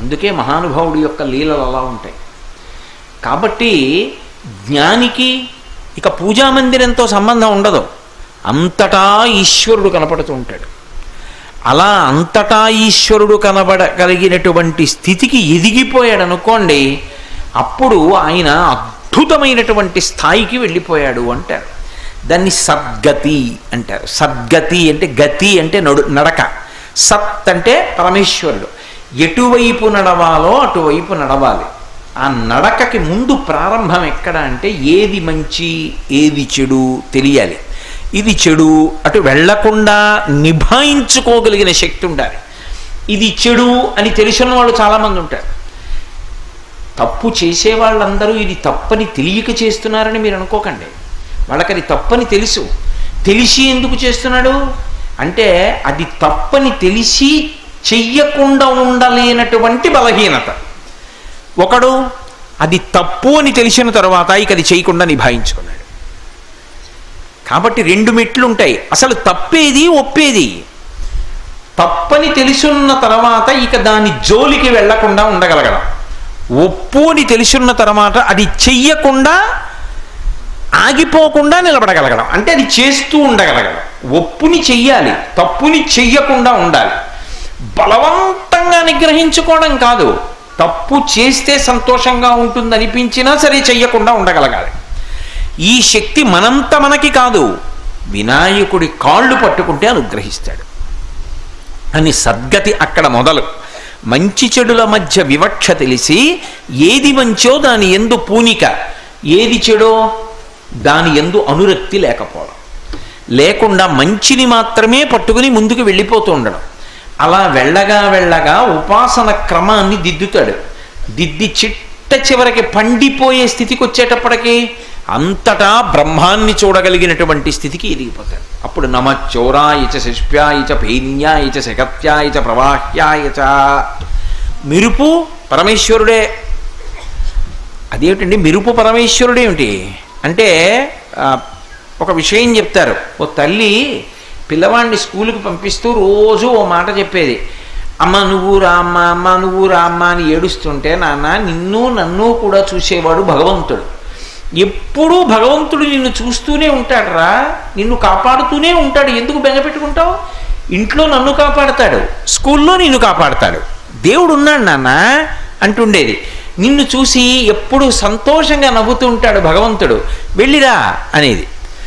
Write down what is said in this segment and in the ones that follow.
అందుకే మహానుభావుడి యొక్క లీలలు అలా ఉంటాయి కాబట్టి జ్ఞానికి ఇక పూజా మందిరంతో సంబంధం ఉండదు అంతటా ఈశ్వరుడు కనపడుతూ ఉంటాడు అలా అంతటా ఈశ్వరుడు కనబడగలిగినటువంటి స్థితికి ఎదిగిపోయాడు అనుకోండి అప్పుడు ఆయన అద్భుతమైనటువంటి స్థాయికి వెళ్ళిపోయాడు అంటారు దాన్ని సద్గతి అంటారు సద్గతి అంటే గతి అంటే నడు నడక సత్ అంటే పరమేశ్వరుడు ఎటువైపు నడవాలో అటువైపు నడవాలి ఆ నడకకి ముందు ప్రారంభం ఎక్కడ అంటే ఏది మంచి ఏది చెడు తెలియాలి ఇది చెడు అటు వెళ్లకుండా నిభాయించుకోగలిగిన శక్తి ఉండాలి ఇది చెడు అని తెలిసిన వాళ్ళు చాలామంది ఉంటారు తప్పు చేసే వాళ్ళందరూ ఇది తప్పని తెలియక చేస్తున్నారని మీరు అనుకోకండి వాళ్ళకి అది తప్పని తెలుసు తెలిసి ఎందుకు చేస్తున్నాడు అంటే అది తప్పని తెలిసి చెయ్యకుండా ఉండలేనటువంటి బలహీనత ఒకడు అది తప్పు అని తెలిసిన తర్వాత ఇక అది చేయకుండా నిభాయించుకున్నాడు కాబట్టి రెండు మెట్లు ఉంటాయి అసలు తప్పేది ఒప్పేది తప్పని తెలుసున్న తర్వాత ఇక దాని జోలికి వెళ్లకుండా ఉండగలగడం ఒప్పు అని తెలుసున్న తర్వాత అది చెయ్యకుండా ఆగిపోకుండా నిలబడగలగడం అంటే అది చేస్తూ ఉండగలగడం ఒప్పుని చెయ్యాలి తప్పుని చెయ్యకుండా ఉండాలి బలవంతంగా నిగ్రహించుకోవడం కాదు తప్పు చేస్తే సంతోషంగా ఉంటుంది అనిపించినా సరే చెయ్యకుండా ఉండగలగాలి ఈ శక్తి మనంత మనకి కాదు వినాయకుడి కాళ్ళు పట్టుకుంటే అనుగ్రహిస్తాడు అని సద్గతి అక్కడ మొదలు మంచి చెడుల మధ్య వివక్ష తెలిసి ఏది మంచో దాని ఎందు పూనిక ఏది చెడో దాని ఎందు అనురక్తి లేకపోవడం లేకుండా మంచిని మాత్రమే పట్టుకుని ముందుకు వెళ్ళిపోతూ ఉండడం అలా వెళ్ళగా వెళ్ళగా ఉపాసన క్రమాన్ని దిద్దుతాడు దిద్ది చిట్ట చివరికి పండిపోయే స్థితికి వచ్చేటప్పటికి అంతటా బ్రహ్మాన్ని చూడగలిగినటువంటి స్థితికి ఎదిగిపోతాడు అప్పుడు నమ చౌరాయచ శిష్ప్యాయచ పైన్యాయచ శగత్యాయచ ప్రవాహ్యాయచ మిరుపు పరమేశ్వరుడే అదేమిటండి మిరుపు పరమేశ్వరుడేమిటి అంటే ఆ, ఒక విషయం చెప్తారు ఓ తల్లి పిల్లవాడిని స్కూల్కి పంపిస్తూ రోజు ఓ మాట చెప్పేది అమ్మ నువ్వు రామ్మ అమ్మ నువ్వు రామ్మ అని ఏడుస్తుంటే నాన్న నిన్ను నన్ను కూడా చూసేవాడు భగవంతుడు ఎప్పుడూ భగవంతుడు నిన్ను చూస్తూనే ఉంటాడురా నిన్ను కాపాడుతూనే ఉంటాడు ఎందుకు బెంగ పెట్టుకుంటావు ఇంట్లో నన్ను కాపాడతాడు స్కూల్లో నిన్ను కాపాడతాడు దేవుడు ఉన్నాడు నాన్న అంటుండేది నిన్ను చూసి ఎప్పుడు సంతోషంగా నవ్వుతూ ఉంటాడు భగవంతుడు వెళ్ళిరా అనేది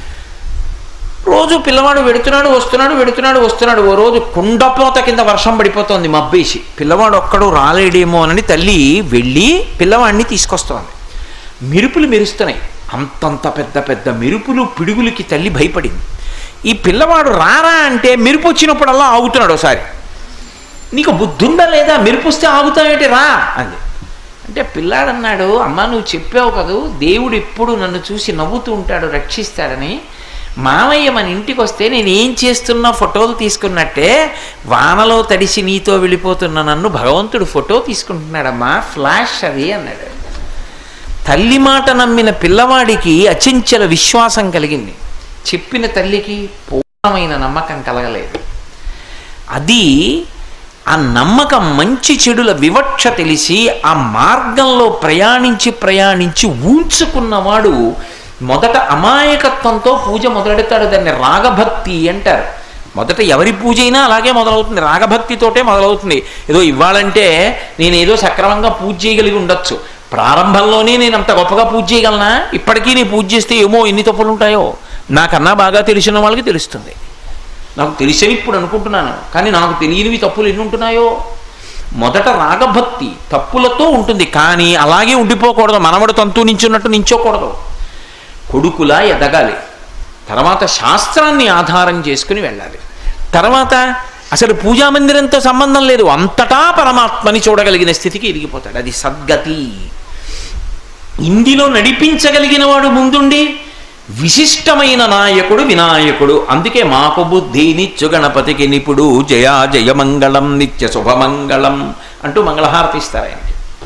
రోజు పిల్లవాడు వెడుతున్నాడు వస్తున్నాడు వెడుతున్నాడు వస్తున్నాడు ఓ రోజు కుండపోత కింద వర్షం పడిపోతోంది మబ్బేసి పిల్లవాడు ఒక్కడు రాలేడేమో అని తల్లి వెళ్ళి పిల్లవాడిని తీసుకొస్తోంది మెరుపులు మెరుస్తున్నాయి అంతంత పెద్ద పెద్ద మెరుపులు పిడుగులకి తల్లి భయపడింది ఈ పిల్లవాడు రారా అంటే మెరుపు వచ్చినప్పుడల్లా ఆగుతున్నాడు ఒకసారి నీకు బుద్ధుందా లేదా మెరుపు వస్తే ఆగుతావేంటి రా అంది అంటే పిల్లాడన్నాడు అమ్మ నువ్వు చెప్పావు కదూ దేవుడు ఎప్పుడు నన్ను చూసి నవ్వుతూ ఉంటాడు రక్షిస్తాడని మామయ్య మన ఇంటికి వస్తే నేను ఏం చేస్తున్నా ఫోటోలు తీసుకున్నట్టే వానలో తడిసి నీతో వెళ్ళిపోతున్న నన్ను భగవంతుడు ఫోటో తీసుకుంటున్నాడమ్మా ఫ్లాష్ అది అన్నాడు తల్లి మాట నమ్మిన పిల్లవాడికి అచంచల విశ్వాసం కలిగింది చెప్పిన తల్లికి పూర్ణమైన నమ్మకం కలగలేదు అది ఆ నమ్మకం మంచి చెడుల వివక్ష తెలిసి ఆ మార్గంలో ప్రయాణించి ప్రయాణించి ఊంచుకున్నవాడు మొదట అమాయకత్వంతో పూజ మొదలెడతాడు దాన్ని రాగభక్తి అంటారు మొదట ఎవరి పూజ అయినా అలాగే మొదలవుతుంది రాగభక్తితోటే మొదలవుతుంది ఏదో ఇవ్వాలంటే నేను ఏదో సక్రమంగా పూజ చేయగలిగి ఉండొచ్చు ప్రారంభంలోనే నేను అంత గొప్పగా పూజ చేయగలనా ఇప్పటికీ నేను పూజ చేస్తే ఏమో ఎన్ని తప్పులు ఉంటాయో నాకన్నా బాగా తెలిసిన వాళ్ళకి తెలుస్తుంది నాకు తెలిసేవి ఇప్పుడు అనుకుంటున్నాను కానీ నాకు తెలియనివి తప్పులు ఎన్ని ఉంటున్నాయో మొదట రాగభక్తి తప్పులతో ఉంటుంది కానీ అలాగే ఉండిపోకూడదు మనవడు తంతు నించున్నట్టు నించోకూడదు కొడుకులా ఎదగాలి తర్వాత శాస్త్రాన్ని ఆధారం చేసుకుని వెళ్ళాలి తర్వాత అసలు పూజా మందిరంతో సంబంధం లేదు అంతటా పరమాత్మని చూడగలిగిన స్థితికి ఎదిగిపోతాడు అది సద్గతి ఇందులో నడిపించగలిగిన వాడు ముందుండి విశిష్టమైన నాయకుడు వినాయకుడు అందుకే మాకు బుద్ధి నిత్య గణపతికి నిపుడు జయా జయమంగళం నిత్య శుభమంగళం అంటూ మంగళహారతి ఇస్తారు ఆయనకి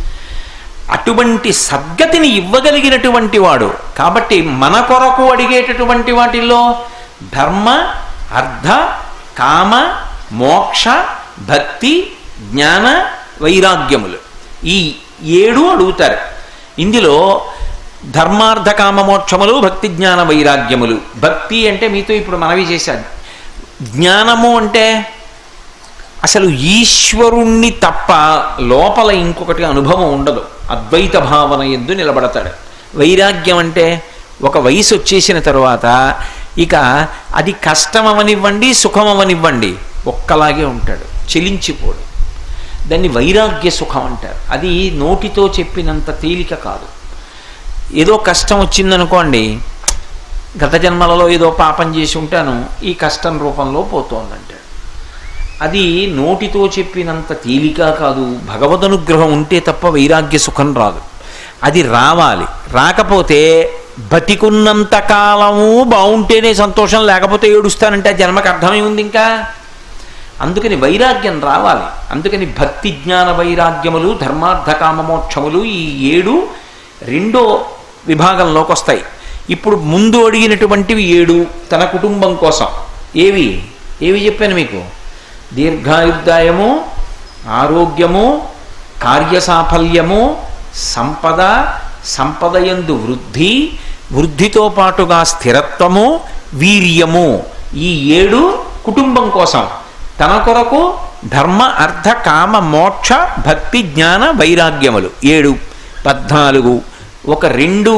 అటువంటి సద్గతిని ఇవ్వగలిగినటువంటి వాడు కాబట్టి మన కొరకు అడిగేటటువంటి వాటిల్లో ధర్మ అర్థ కామ మోక్ష భక్తి జ్ఞాన వైరాగ్యములు ఈ ఏడు అడుగుతారు ఇందులో ధర్మార్థ కామమోక్షములు భక్తి జ్ఞాన వైరాగ్యములు భక్తి అంటే మీతో ఇప్పుడు మనవి చేశాను జ్ఞానము అంటే అసలు ఈశ్వరుణ్ణి తప్ప లోపల ఇంకొకటి అనుభవం ఉండదు అద్వైత భావన ఎందు నిలబడతాడు వైరాగ్యం అంటే ఒక వయసు వచ్చేసిన తరువాత ఇక అది కష్టమవనివ్వండి సుఖమవనివ్వండి ఒక్కలాగే ఉంటాడు చెలించిపోడు దాన్ని వైరాగ్య సుఖం అంటారు అది నోటితో చెప్పినంత తేలిక కాదు ఏదో కష్టం వచ్చిందనుకోండి గత జన్మలలో ఏదో పాపం చేసి ఉంటాను ఈ కష్టం రూపంలో పోతోందంటాడు అది నోటితో చెప్పినంత తేలిక కాదు భగవదనుగ్రహం ఉంటే తప్ప వైరాగ్య సుఖం రాదు అది రావాలి రాకపోతే బతికున్నంత కాలము బాగుంటేనే సంతోషం లేకపోతే ఏడుస్తానంటే ఆ జన్మకు అర్థమై ఉంది ఇంకా అందుకని వైరాగ్యం రావాలి అందుకని భక్తి జ్ఞాన వైరాగ్యములు ధర్మార్థ కామమోక్షములు ఈ ఏడు రెండో విభాగంలోకి వస్తాయి ఇప్పుడు ముందు అడిగినటువంటివి ఏడు తన కుటుంబం కోసం ఏవి ఏవి చెప్పాను మీకు దీర్ఘాయుర్దాయము ఆరోగ్యము కార్యసాఫల్యము సంపద సంపదయందు వృద్ధి వృద్ధితో పాటుగా స్థిరత్వము వీర్యము ఈ ఏడు కుటుంబం కోసం తన కొరకు ధర్మ అర్థ కామ మోక్ష భక్తి జ్ఞాన వైరాగ్యములు ఏడు పద్నాలుగు ఒక రెండు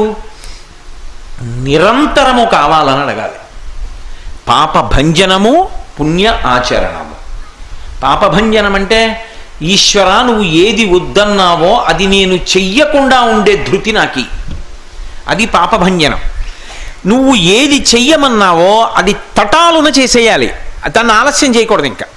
నిరంతరము కావాలని అడగాలి పాప భంజనము పుణ్య ఆచరణము పాపభంజనం అంటే ఈశ్వర నువ్వు ఏది వద్దన్నావో అది నేను చెయ్యకుండా ఉండే ధృతి నాకి అది పాపభంజనం నువ్వు ఏది చెయ్యమన్నావో అది తటాలున చేసేయాలి దాన్ని ఆలస్యం చేయకూడదు ఇంకా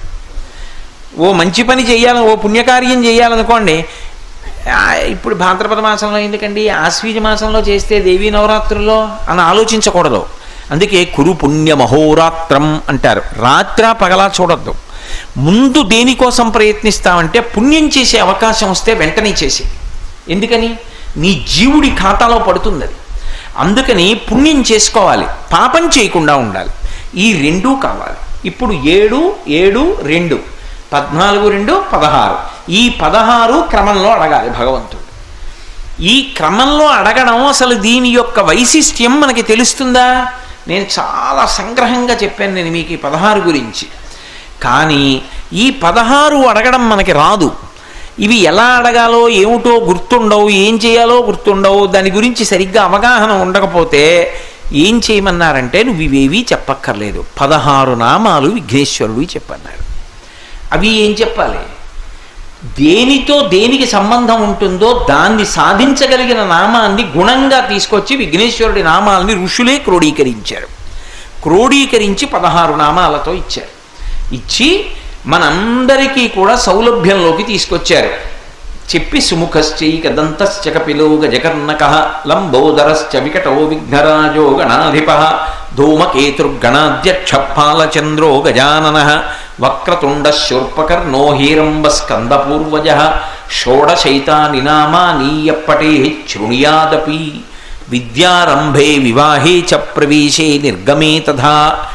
ఓ మంచి పని చేయాలని ఓ పుణ్యకార్యం చేయాలనుకోండి ఆ, ఇప్పుడు భాద్రపద మాసంలో ఎందుకండి ఆశ్వీజ మాసంలో చేస్తే దేవీ నవరాత్రుల్లో అని ఆలోచించకూడదు అందుకే కురు పుణ్య మహోరాత్రం అంటారు రాత్ర పగలా చూడొద్దు ముందు దేనికోసం ప్రయత్నిస్తామంటే పుణ్యం చేసే అవకాశం వస్తే వెంటనే చేసి ఎందుకని నీ జీవుడి ఖాతాలో పడుతుంది అది అందుకని పుణ్యం చేసుకోవాలి పాపం చేయకుండా ఉండాలి ఈ రెండూ కావాలి ఇప్పుడు ఏడు ఏడు రెండు పద్నాలుగు రెండు పదహారు ఈ పదహారు క్రమంలో అడగాలి భగవంతుడు ఈ క్రమంలో అడగడం అసలు దీని యొక్క వైశిష్ట్యం మనకి తెలుస్తుందా నేను చాలా సంగ్రహంగా చెప్పాను నేను మీకు ఈ పదహారు గురించి కానీ ఈ పదహారు అడగడం మనకి రాదు ఇవి ఎలా అడగాలో ఏమిటో గుర్తుండవు ఏం చేయాలో గుర్తుండవు దాని గురించి సరిగ్గా అవగాహన ఉండకపోతే ఏం చేయమన్నారంటే నువ్వు ఇవేవీ చెప్పక్కర్లేదు పదహారు నామాలు విఘ్నేశ్వరుడు చెప్పన్నారు అవి ఏం చెప్పాలి దేనితో దేనికి సంబంధం ఉంటుందో దాన్ని సాధించగలిగిన నామాన్ని గుణంగా తీసుకొచ్చి విఘ్నేశ్వరుడి నామాల్ని ఋషులే క్రోడీకరించారు క్రోడీకరించి పదహారు నామాలతో ఇచ్చారు ఇచ్చి మనందరికీ కూడా సౌలభ్యంలోకి తీసుకొచ్చారు చెప్పి సుముఖశ్చైక దంతశ్చ కపిలో గజకర్ణక లంబోదరశ్చ వికటో విఘ్నరాజో గణాధిప ధూమకేతుర్గణాధ్యక్ష పాలచంద్రో గజానన వక్రతుండ శూర్పకర్ణో హీరంబ స్కందపూర్వజ షోడశైతాని నామానీయప్పటే శృణుయాదపి విద్యారంభే వివాహే చ ప్రవేశే నిర్గమే తథా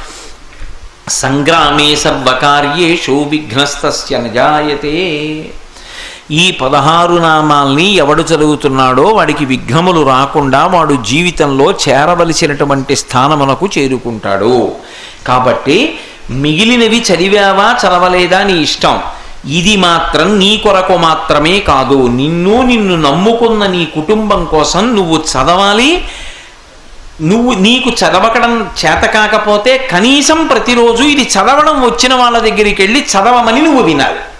సంగ్రామే సర్వకార్యేషు విఘ్నస్తస్య నజాయతే ఈ పదహారు నామాల్ని ఎవడు చదువుతున్నాడో వాడికి విఘ్నములు రాకుండా వాడు జీవితంలో చేరవలసినటువంటి స్థానమునకు చేరుకుంటాడు కాబట్టి మిగిలినవి చదివావా చదవలేదా నీ ఇష్టం ఇది మాత్రం నీ కొరకు మాత్రమే కాదు నిన్ను నిన్ను నమ్ముకున్న నీ కుటుంబం కోసం నువ్వు చదవాలి నువ్వు నీకు చదవకడం చేత కాకపోతే కనీసం ప్రతిరోజు ఇది చదవడం వచ్చిన వాళ్ళ దగ్గరికి వెళ్ళి చదవమని నువ్వు వినాలి